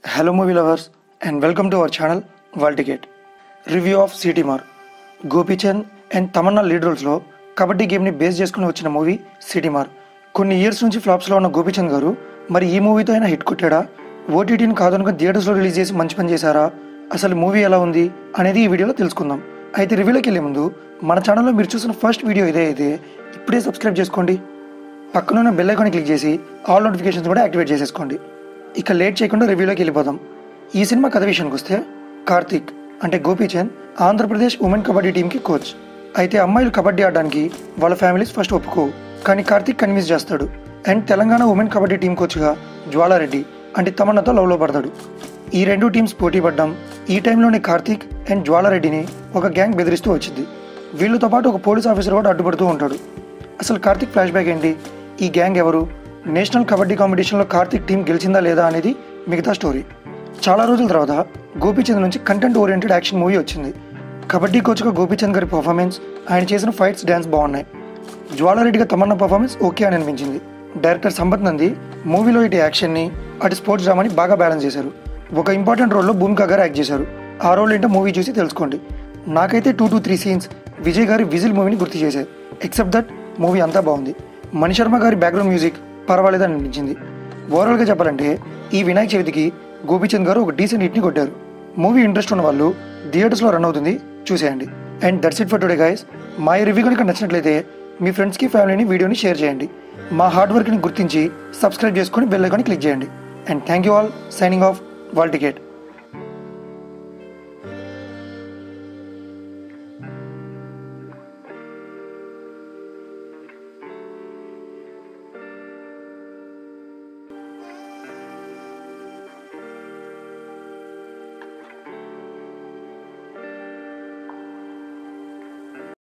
Hello, movie lovers, and welcome to our channel, World Ticket. Review of Seetimaarr Gopichand and Tamannaah lead రోల్స్లో కబడ్డీ గేమ్ని base చేసుకుని వచ్చిన movie city మార్ కొన్ని ఇయర్స్ నుంచి ఫ్లాప్స్లో ఉన్న గోపీచంద్ గారు మరి ఈ మూవీతో అయినా హిట్ కొట్టాడా ఓటీటీని కాదనుకుని థియేటర్స్లో రిలీజ్ చేసి మంచి పని చేశారా అసలు మూవీ ఎలా ఉంది అనేది ఈ వీడియోలో తెలుసుకుందాం అయితే రివ్యూలోకి వెళ్ళే ముందు మన ఛానల్లో మీరు చూసిన ఫస్ట్ వీడియో ఇదే అయితే ఇప్పుడే సబ్స్క్రైబ్ చేసుకోండి పక్కనున్న బెల్ ఐకాన్ క్లిక్ చేసి ఆల్ నోటిఫికేషన్స్ కూడా యాక్టివేట్ చేసేసుకోండి ఇక లేట్ చేయకుండా రివ్యూలోకి వెళ్ళిపోదాం ఈ సినిమా కథ విషయానికి వస్తే కార్తీక్ అంటే గోపీచంద్ ఆంధ్రప్రదేశ్ ఉమెన్ కబడ్డీ టీంకి కోచ్ అయితే అమ్మాయిలు కబడ్డీ ఆడడానికి వాళ్ళ ఫ్యామిలీస్ ఫస్ట్ ఒప్పుకోవు కానీ కార్తీక్ కన్విన్స్ చేస్తాడు and Telangana women kabaddi team కోచ్గా జ్వాలారెడ్డి అంటే తమన్నతో లవ్లో పడతాడు ఈ రెండు టీమ్స్ పోటీ పడ్డం ఈ టైంలోనే కార్తీక్ అండ్ జ్వాలారెడ్డిని ఒక గ్యాంగ్ బెదిరిస్తూ వచ్చింది వీళ్ళతో పాటు ఒక పోలీస్ ఆఫీసర్ కూడా అడ్డుపడుతూ ఉంటాడు అసలు కార్తిక్ ఫ్లాష్ బ్యాక్ ఏంటి ఈ గ్యాంగ్ ఎవరు నేషనల్ కబడ్డీ కాంపిటీషన్లో కార్తిక్ టీం గెలిచిందా లేదా అనేది మిగతా స్టోరీ చాలా రోజుల తర్వాత గోపీచంద్ నుంచి కంటెంట్ ఓరియంటెడ్ యాక్షన్ మూవీ వచ్చింది కబడ్డీ కోచ్గా గోపీచంద్ గారి పర్ఫార్మెన్స్ ఆయన చేసిన ఫైట్స్ డ్యాన్స్ బాగున్నాయి జ్వాలారెడ్డిగా తమన్నా పర్ఫార్మెన్స్ ఓకే అని అనిపించింది డైరెక్టర్ సంపత్ నంది మూవీలో ఇటు యాక్షన్ని అటు స్పోర్ట్స్ డ్రామాని బాగా బ్యాలెన్స్ చేశారు ఒక ఇంపార్టెంట్ రోల్లో భూమికా గారు యాక్ట్ చేశారు ఆ రోల్ ఏంటో మూవీ చూసి తెలుసుకోండి నాకైతే two to three scenes Vijay గారి విజిల్ మూవీని గుర్తు చేశాయి ఎక్సెప్ట్ దట్ మూవీ అంతా బాగుంది మణిశర్మ గారి బ్యాక్గ్రౌండ్ మ్యూజిక్ పర్వాలేదని అనిపించింది ఓవరాల్గా చెప్పాలంటే ఈ వినాయక చవితికి గోపీచంద్ గారు ఒక డీసెంట్ హిట్ని కొట్టారు మూవీ ఇంట్రెస్ట్ ఉన్న వాళ్ళు థియేటర్స్లో రన్ అవుతుంది చూసేయండి and that's it for today guys మా ఈ రివ్యూ కనుక నచ్చినట్లయితే మీ ఫ్రెండ్స్కి ఫ్యామిలీని వీడియోని షేర్ చేయండి మా హార్డ్ వర్క్ని గుర్తించి సబ్స్క్రైబ్ చేసుకొని బెల్ ఐకాన్ని క్లిక్ చేయండి and thank you all signing off Wall ticket